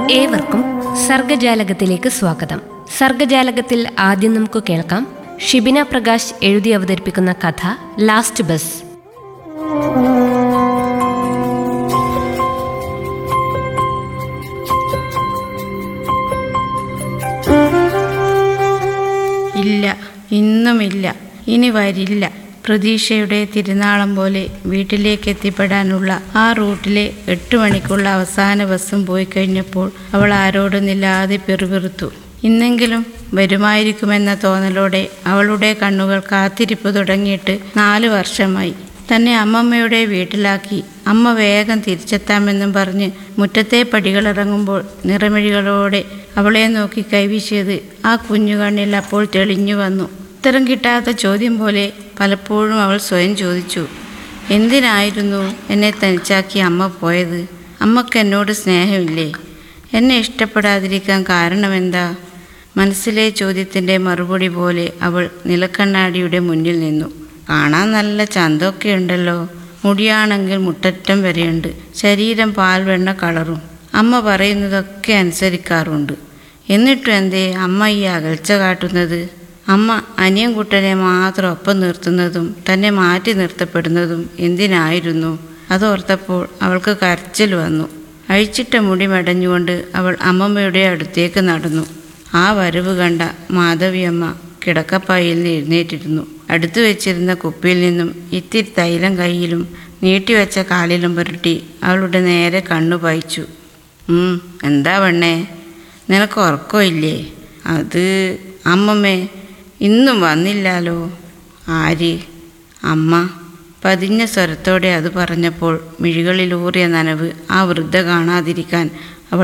ഏവർക്കും സർഗജാലകത്തിലേക്ക് സ്വാഗതം സർഗജാലകത്തിൽ ആദ്യം നമുക്ക് കേൾക്കാം ഷിബിന പ്രകാശ് എഴുതി അവതരിപ്പിക്കുന്ന കഥ ലാസ്റ്റ് ബസ് ഇല്ല ഇന്നുമില്ല ഇനി വരില്ല പ്രതീക്ഷയുടെ തിരുനാളം പോലെ വീട്ടിലേക്ക് എത്തിപ്പെടാനുള്ള ആ റൂട്ടിലെ എട്ട് മണിക്കുള്ള അവസാന ബസ്സും പോയി കഴിഞ്ഞപ്പോൾ അവൾ ആരോടൊന്നില്ലാതെ പിറുപിറുത്തു ഇന്നെങ്കിലും വരുമായിരിക്കുമെന്ന തോന്നലോടെ അവളുടെ കണ്ണുകൾ കാത്തിരിപ്പ് തുടങ്ങിയിട്ട് നാല് വർഷമായി തന്നെ അമ്മമ്മയുടെ വീട്ടിലാക്കി അമ്മ വേഗം തിരിച്ചെത്താമെന്നും പറഞ്ഞ് മുറ്റത്തെ പടികളിറങ്ങുമ്പോൾ നിറമിഴികളോടെ അവളെ നോക്കി കൈവീശിയത് ആ കുഞ്ഞുകണ്ണിൽ അപ്പോൾ തെളിഞ്ഞു വന്നു ഉത്തരം കിട്ടാത്ത ചോദ്യം പോലെ പലപ്പോഴും അവൾ സ്വയം ചോദിച്ചു എന്തിനായിരുന്നു എന്നെ തനിച്ചാക്കി അമ്മ പോയത് അമ്മക്ക് എന്നോട് സ്നേഹമില്ലേ എന്നെ ഇഷ്ടപ്പെടാതിരിക്കാൻ കാരണമെന്താ മനസ്സിലെ ചോദ്യത്തിൻ്റെ മറുപടി പോലെ അവൾ നിലക്കണ്ണാടിയുടെ മുന്നിൽ നിന്നു കാണാൻ നല്ല ചന്തമൊക്കെ ഉണ്ടല്ലോ മുടിയാണെങ്കിൽ മുട്ടറ്റം വരെയുണ്ട് ശരീരം പാൽവെണ്ണ കളറും അമ്മ പറയുന്നതൊക്കെ അനുസരിക്കാറുണ്ട് എന്നിട്ടും എന്തേ അമ്മ ഈ അകൽച്ച കാട്ടുന്നത് അമ്മ അനിയൻകുട്ടനെ മാത്രം ഒപ്പം നിർത്തുന്നതും തന്നെ മാറ്റി നിർത്തപ്പെടുന്നതും എന്തിനായിരുന്നു അതോർത്തപ്പോൾ അവൾക്ക് കരച്ചിൽ വന്നു അഴിച്ചിട്ട മുടി മെടഞ്ഞുകൊണ്ട് അവൾ അമ്മമ്മയുടെ അടുത്തേക്ക് നടന്നു ആ വരവ് കണ്ട മാധവിയമ്മ കിടക്കപ്പായിൽ നിന്ന് എഴുന്നേറ്റിരുന്നു അടുത്തു വെച്ചിരുന്ന കുപ്പിയിൽ നിന്നും ഇത്തിരി തൈലം കയ്യിലും നീട്ടിവെച്ച കാലിലും പുരട്ടി അവളുടെ നേരെ കണ്ണു പായിച്ചു "ഉം, എന്താ പെണ്ണേ നിനക്ക് ഉറക്കമില്ലേ അത് അമ്മമ്മേ ഇന്നും വന്നില്ലാലോ ആര് അമ്മ പതിഞ്ഞ സ്വരത്തോടെ അത് പറഞ്ഞപ്പോൾ മിഴികളിലൂറിയ നനവ് ആ വൃദ്ധ കാണാതിരിക്കാൻ